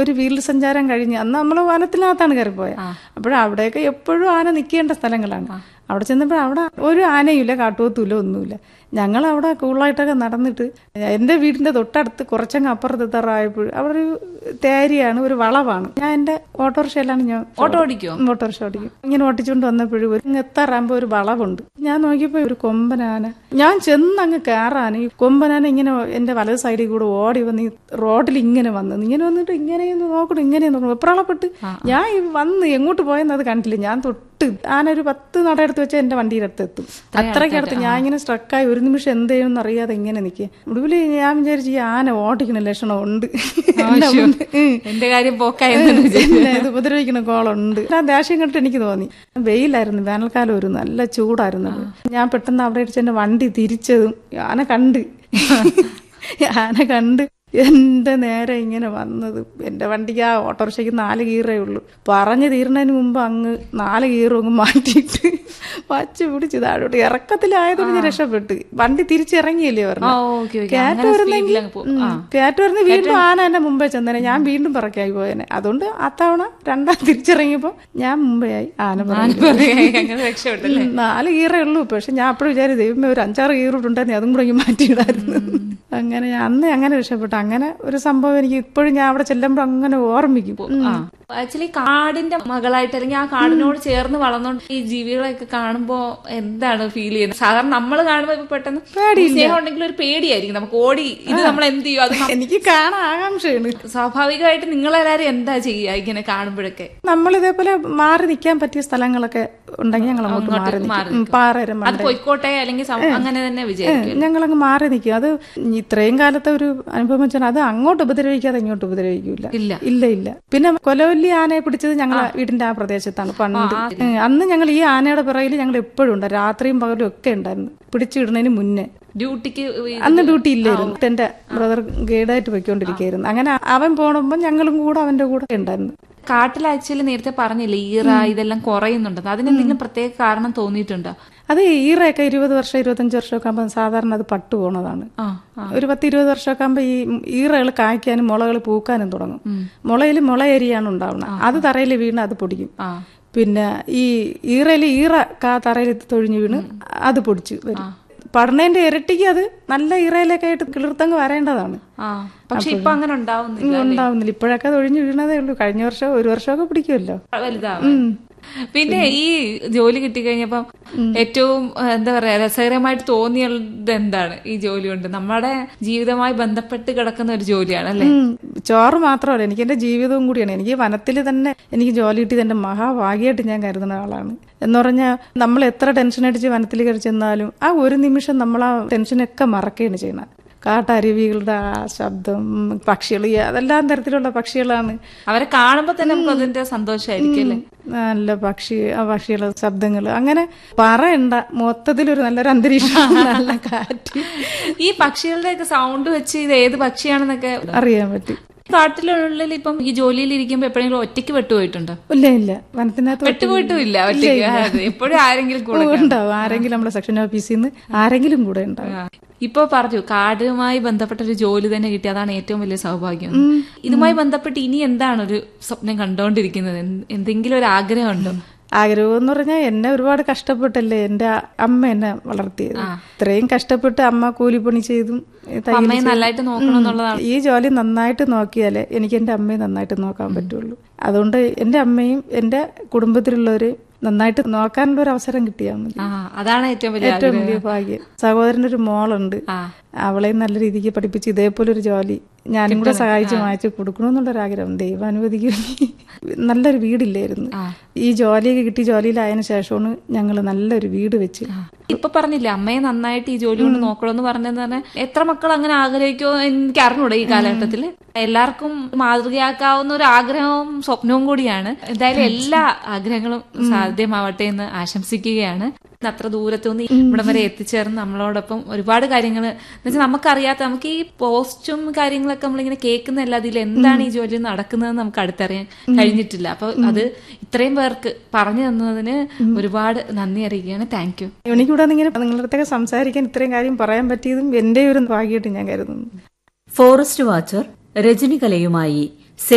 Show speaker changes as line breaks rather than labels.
ഒരു വീൽ സഞ്ചാരം കഴിഞ്ഞ് അന്ന് നമ്മൾ വനത്തിനകത്താണ് കയറിപ്പോയത് അപ്പോഴവിടെയൊക്കെ എപ്പോഴും ആന നിൽക്കേണ്ട സ്ഥലങ്ങളാണ് അവിടെ ചെന്നപ്പോൾ അവിടെ ഒരു ആനയില്ല കാട്ടുപോത്തുമില്ല ഒന്നുമില്ല ഞങ്ങൾ അവിടെ കൂളായിട്ടൊക്കെ നടന്നിട്ട് എൻ്റെ വീടിൻ്റെ തൊട്ടടുത്ത് കുറച്ചങ്ങ് അപ്പുറത്ത് എത്താറായപ്പോൾ അവിടെ ഒരു തേരിയാണ് ഒരു വളവാണ് ഞാൻ എൻ്റെ ഓട്ടോറിക്ഷയിലാണ് ഞാൻ
ഓട്ടോ ഓടിക്കോ
ഓട്ടോറിക്ഷ ഓടിക്കും ഇങ്ങനെ ഓട്ടിച്ചുകൊണ്ട് വന്നപ്പോഴും ഒരു ഇങ്ങ് എത്താറാകുമ്പോൾ ഒരു വളവുണ്ട് ഞാൻ നോക്കിയപ്പോൾ ഒരു കൊമ്പനാന ഞാൻ ചെന്ന് അങ്ങ് കയറാൻ ഈ കൊമ്പനാന ഇങ്ങനെ എൻ്റെ വലത് സൈഡിൽ കൂടെ ഓടി വന്ന് ഈ റോഡിൽ ഇങ്ങനെ വന്നു ഇങ്ങനെ വന്നിട്ട് ഇങ്ങനെയൊന്ന് നോക്കണം ഇങ്ങനെ നോക്കണം വെപ്രാളപ്പെട്ട് ഞാൻ ഈ വന്ന് എങ്ങോട്ട് പോയെന്ന് അത് കണ്ടില്ല ഞാൻ തൊട്ട് ആന ഒരു പത്ത് നടയെടുത്ത് വെച്ചാൽ എൻ്റെ വണ്ടിയുടെ അടുത്ത് എത്തും അത്രയ്ക്കടുത്ത് ഞാൻ ഇങ്ങനെ സ്ട്രക്കായി ഒരു നിമിഷം എന്ത് ചെയ്യുമെന്ന് അറിയാതെ ഇങ്ങനെ നിൽക്കുക ഒടുവിൽ ഞാൻ വിചാരിച്ചു ഈ ആന ഓടിക്കണ ലക്ഷണം ഉണ്ട് എന്നെ മുന്നിൽ. ഉം.
എന്റെ കാര്യം പോക്കായി
എന്നെ ഇത് ഉപദ്രവിക്കുന്ന കോളുണ്ട് ആ ദേഷ്യം കണ്ടിട്ട് എനിക്ക് തോന്നി വെയിലായിരുന്നു വേനൽക്കാലം ഒരു നല്ല ചൂടായിരുന്നു ഞാൻ പെട്ടെന്ന് അവിടെ ഇടിച്ച് എന്റെ വണ്ടി തിരിച്ചതും ആന കണ്ട് ആന കണ്ട് എന്റെ നേരെ ഇങ്ങനെ വന്നത് എന്റെ വണ്ടിക്ക് ആ ഓട്ടോറിക്ഷയ്ക്ക് നാല് ഗീറേ ഉള്ളൂ പറഞ്ഞു തീർന്നതിന് മുമ്പ് അങ്ങ് നാല് ഗീറും അങ്ങ് മാറ്റിയിട്ട് വച്ച് പിടിച്ച് താഴോട്ട് ഇറക്കത്തിലായതുകൊണ്ട് ഞാൻ രക്ഷപ്പെട്ട് വണ്ടി തിരിച്ചിറങ്ങിയല്ലേ പറഞ്ഞു
ഓക്കെ ഓക്കെ
കാറ്റ് വരുന്നെങ്കിൽ കാറ്റ് വരുന്ന വീണ്ടും ആന എന്നെ മുമ്പേ ചെന്നേനെ ഞാൻ വീണ്ടും പിറക്കായി പോയേനെ അതുകൊണ്ട് അത്തവണ രണ്ടാം തിരിച്ചിറങ്ങിയപ്പോ ഞാൻ മുമ്പേ ആയി ആന പിറകിൽ.
അങ്ങനെ രക്ഷപ്പെട്ടല്ലേ
ഉം, നാല് ഗീറേ ഉള്ളൂ പക്ഷെ ഞാൻ അപ്പോഴും വിചാരിച്ചു ദൈവമേ ഒരു അഞ്ചാറ് ഗീറുണ്ടായിരുന്നു അതും കൂടെ ഇങ്ങ് മാറ്റിയിടായിരുന്നു അങ്ങനെ ഞാൻ അന്ന് അങ്ങനെ രക്ഷപ്പെട്ടു അങ്ങനെ ഒരു സംഭവം എനിക്ക് ഇപ്പോഴും ഞാൻ അവിടെ ചെല്ലുമ്പോൾ അങ്ങനെ ഓർമ്മിക്കും
ആക്ച്വലി കാടിന്റെ മകളായിട്ട് അല്ലെങ്കിൽ ആ കാടിനോട് ചേർന്ന് വളർന്നോണ്ട് ഈ ജീവികളെയൊക്കെ കാണുമ്പോ എന്താണ് ഫീൽ ചെയ്യുന്നത് സാധാരണ നമ്മൾ കാണുമ്പോ ഇപ്പൊ പെട്ടെന്ന് സ്നേഹം ഉണ്ടെങ്കിൽ ഒരു പേടിയായിരിക്കും നമുക്ക് ഓടി ഇത് നമ്മൾ എന്ത് ചെയ്യും അത് നം-
എനിക്ക് കാണാൻ ആകാംക്ഷയാണ്
സ്വാഭാവികമായിട്ട് നിങ്ങളെല്ലാരും എന്താ ചെയ്യുക ഇങ്ങനെ കാണുമ്പോഴൊക്കെ
നമ്മൾ ഇതേപോലെ മാറി നിൽക്കാൻ പറ്റിയ സ്ഥലങ്ങളൊക്കെ ഉണ്ടെങ്കിൽ ഞങ്ങൾ അങ്ങോട്ട് മാറി നിൽക്കും ഉം, പാറയുടെ
അത്
മണ്ടയിൽ.
പൊയ്ക്കോട്ടെ അല്ലെങ്കിൽ സം- അങ്ങനെ തന്നെ വിചാരിക്കും
ഞങ്ങളങ്ങ് മാറി നിൽക്കും അത് ഇത്രയും കാലത്തെ ഒരു അനുഭവം വെച്ചാൽ അത് അങ്ങോട്ട് ഉപദ്രവിക്കാതെ ഇങ്ങോട്ട് ഉപദ്രവിക്കൂല
ഇല്ല.
ഇല്ല ഇല്ല പിന്നെ കൊലവല്ലി ആനയെ പിടിച്ചത് ഞങ്ങളെ വീടിന്റെ ആ പ്രദേശത്താണ് പണ്ട് ഉം, അന്ന് ഞങ്ങൾ ഈ ആനയുടെ പിറകിൽ ഞങ്ങൾ എപ്പോഴും ഉണ്ട് രാത്രിയും പകലും ഒക്കെ ഉണ്ടായിരുന്നു പിടിച്ചിടുന്നതിന് മുന്നേ
ഡ്യൂട്ടിക്ക്
അന്ന് ഡ്യൂട്ടി ഇല്ലായിരുന്നു എന്റെ ബ്രദർ ഗൈഡായിട്ട് പോയിക്കൊണ്ടിരിക്കുകയായിരുന്നു അങ്ങനെ അവൻ പോണപ്പോൾ ഞങ്ങളും കൂടെ അവന്റെ കൂടെ ഉണ്ടായിരുന്നു
കാട്ടിൽ ആക്ച്വലി നേരത്തെ പറഞ്ഞില്ലേ ഈറ ഇതെല്ലാം കുറയുന്നുണ്ടെന്ന് അതിനെന്തെങ്കിലും പ്രത്യേക കാരണം തോന്നിയിട്ടുണ്ടോ
അത് ഈറയൊക്കെ ഇരുപത് വർഷം ഇരുപത്തഞ്ച് വർഷമൊക്കെ ആകുമ്പോൾ സാധാരണ അത് പട്ടു പോണതാണ്
ആ ആ.
ഒരു പത്ത് ഇരുപത് വർഷമൊക്കെ ആകുമ്പോൾ ഈ ഈറകൾ കായ്ക്കാനും മുളകൾ പൂക്കാനും തുടങ്ങും മുളയിൽ മുളയരിയാണ് ഉണ്ടാവുന്നത് അത് തറയിൽ വീണ് അത് പൊടിക്കും
ആ
പിന്നെ ഈ ഈറയിൽ ഈറ കാ തറയിൽ തൊഴിഞ്ഞു വീണ് അത് പൊടിച്ച് വരും പടണേന്റെ ഇരട്ടിക്ക് അത് നല്ല ഈറയിലൊക്കെ ആയിട്ട് കിളിർത്തങ്ങ് വരേണ്ടതാണ്
ആ പക്ഷെ ഇപ്പൊ അങ്ങനെ ഉണ്ടാവുന്നില്ല
ഉണ്ടാവുന്നില്ല ഇപ്പോഴൊക്കെ അത് ഒഴിഞ്ഞു വീണതേ ഉള്ളൂ കഴിഞ്ഞ വർഷം ഒരു വർഷമൊക്കെ പിടിക്കുമല്ലോ
വലുതാവും പിന്നെ ഈ ജോലി കിട്ടിക്കഴിഞ്ഞപ്പം ഏറ്റവും ഏഹ്, എന്താ പറയാ രസകരമായിട്ട് തോന്നിയത് എന്താണ് ഈ ജോലി കൊണ്ട് നമ്മുടെ ജീവിതവുമായി ബന്ധപ്പെട്ട് കിടക്കുന്ന ഒരു ജോലിയാണ് അല്ലെ
ഉം. ചോറ് മാത്രമല്ല എനിക്ക് എന്റെ ജീവിതവും കൂടിയാണ് എനിക്ക് വനത്തിൽ തന്നെ എനിക്ക് ജോലി കിട്ടിയത് എന്റെ മഹാഭാഗ്യമായിട്ട് ഞാൻ കരുതുന്ന ആളാണ് എന്ന് പറഞ്ഞാൽ നമ്മൾ എത്ര ടെൻഷൻ അടിച്ച് വനത്തിൽ കയറി ചെന്നാലും ആ ഒരു നിമിഷം നമ്മൾ ആ ടെൻഷനൊക്കെ മറക്കുകയാണ് ചെയ്യണത് കാട്ടരുവികളുടെ ആ ശബ്ദം പക്ഷികൾ ഈ അതെല്ലാം തരത്തിലുള്ള പക്ഷികളാണ്
അവരെ കാണുമ്പോ തന്നെ നമുക്ക് അതിന്റെ സന്തോഷമായിരിക്കും അല്ലേ
നല്ല പക്ഷി ആ പക്ഷികളുടെ ശബ്ദങ്ങൾ അങ്ങനെ പറയണ്ട മൊത്തത്തിലൊരു നല്ലൊരു അന്തരീക്ഷം നല്ല കാറ്റ്
ഈ പക്ഷികളുടെയൊക്കെ സൗണ്ട് വെച്ച് ഇത് ഏത് പക്ഷിയാണെന്നൊക്കെ
അറിയാൻ പറ്റും
കാട്ടിലുള്ളിൽ ഇപ്പം ഈ ജോലിയിൽ ഇരിക്കുമ്പോ എപ്പോഴെങ്കിലും ഒറ്റയ്ക്ക് വെട്ടുപോയിട്ടുണ്ടോ
ഇല്ല ഇല്ല വനത്തിനകത്ത്
വെട്ടുപോയിട്ടും ഇല്ല ഒറ്റയ്ക്ക് അതെ, എപ്പോഴും ആരെങ്കിലും കൂടെ
ഉണ്ടാവും ആരെങ്കിലും നമ്മുടെ സെക്ഷൻ ഓഫീസിൽ നിന്ന് ആരെങ്കിലും കൂടെ ഉണ്ടാവും
ആ. ഇപ്പൊ പറഞ്ഞു കാടുമായി ബന്ധപ്പെട്ട ഒരു ജോലി തന്നെ കിട്ടി അതാണ് ഏറ്റവും വലിയ സൗഭാഗ്യം ഇതുമായി ബന്ധപ്പെട്ട് ഇനി എന്താണ് ഒരു സ്വപ്നം കണ്ടോണ്ടിരിക്കുന്നത് എന്ത്- എന്തെങ്കിലും ഒരു ആഗ്രഹമുണ്ടോ
ആഗ്രഹം എന്ന് പറഞ്ഞാൽ എന്നെ ഒരുപാട് കഷ്ടപ്പെട്ടല്ലേ എന്റെ അമ്മ എന്നെ വളർത്തിയത് ഇത്രയും കഷ്ടപ്പെട്ട് അമ്മ കൂലിപ്പണി ചെയ്തും തയ്യൽ
അമ്മയെ
ചെയ്തും.
നല്ലതായിട്ട് നോക്കണം എന്നുള്ളതാണ്
ഈ ജോലി നന്നായിട്ട് നോക്കിയാലേ എനിക്ക് എന്റെ അമ്മയെ നന്നായിട്ട് നോക്കാൻ പറ്റുള്ളൂ അതുകൊണ്ട് എന്റെ അമ്മയും എന്റെ കുടുംബത്തിലുള്ളവരെയും നന്നായിട്ട് നോക്കാനുള്ള ഒരു അവസരം കിട്ടിയാൽ മതി
ആ അതാണ് ഏറ്റവും വലിയ
ഏറ്റവും വലിയ ഭാഗ്യം സഹോദരൻ്റെ ഒരു മോളുണ്ട്
ആ.
അവളെയും നല്ല രീതിക്ക് പഠിപ്പിച്ച് ഇതേപോലെ ഒരു ജോലി ഞാനും കൂടെ സഹായിച്ച് വാങ്ങിച്ചു കൊടുക്കണമെന്നുള്ളൊരു ആഗ്രഹം ദൈവം അനുവദിക്കുമെങ്കിൽ നല്ലൊരു വീടില്ലായിരുന്നു ഈ ജോലിയൊക്കെ കിട്ടി ജോലിയിലായതിനു ശേഷമാണ് ഞങ്ങൾ നല്ലൊരു വീട് വെച്ച്
ഇപ്പൊ പറഞ്ഞില്ലേ അമ്മയെ നന്നായിട്ട് ഈ ജോലി കൊണ്ട് നോക്കണമെന്ന് പറഞ്ഞത് തന്നെ എത്ര മക്കൾ അങ്ങനെ ആഗ്രഹിക്കുമോ എനിക്ക് അറിഞ്ഞൂടെ ഈ കാലഘട്ടത്തിൽ എല്ലാവർക്കും മാതൃകയാക്കാവുന്ന ഒരു ആഗ്രഹവും സ്വപ്നവും കൂടിയാണ് എന്തായാലും എല്ലാ ആഗ്രഹങ്ങളും സാധ്യമാവട്ടെ എന്ന് ആശംസിക്കുകയാണ് അത്ര ദൂരത്തുനിന്ന് ഇവിടം വരെ എത്തിച്ചേർന്ന് നമ്മളോടൊപ്പം ഒരുപാട് കാര്യങ്ങൾ എന്നുവെച്ചാൽ നമുക്കറിയാത്ത നമുക്ക് ഈ പോസ്റ്റും കാര്യങ്ങളൊക്കെ നമ്മളിങ്ങനെ കേൾക്കുന്നതല്ല അതിൽ എന്താണ് ഈ ജോലി നടക്കുന്നതെന്ന് നമുക്ക് അടുത്തറിയാൻ കഴിഞ്ഞിട്ടില്ല അപ്പൊ അത് ഇത്രയും പേർക്ക് പറഞ്ഞു തന്നതിന് ഒരുപാട് നന്ദി അറിയിക്കുകയാണ് താങ്ക് യു
എനിക്കിവിടെ നിന്ന് ഇങ്ങനെ നിങ്ങളുടെ അടുത്തൊക്കെ സംസാരിക്കാൻ ഇത്രയും കാര്യം പറയാൻ പറ്റിയതും എന്റെ ഒരു ഭാഗ്യമായിട്ട് ഞാൻ കരുതുന്നു
ഫോറസ്റ്റ് വാച്ചർ രജനികലയുമായി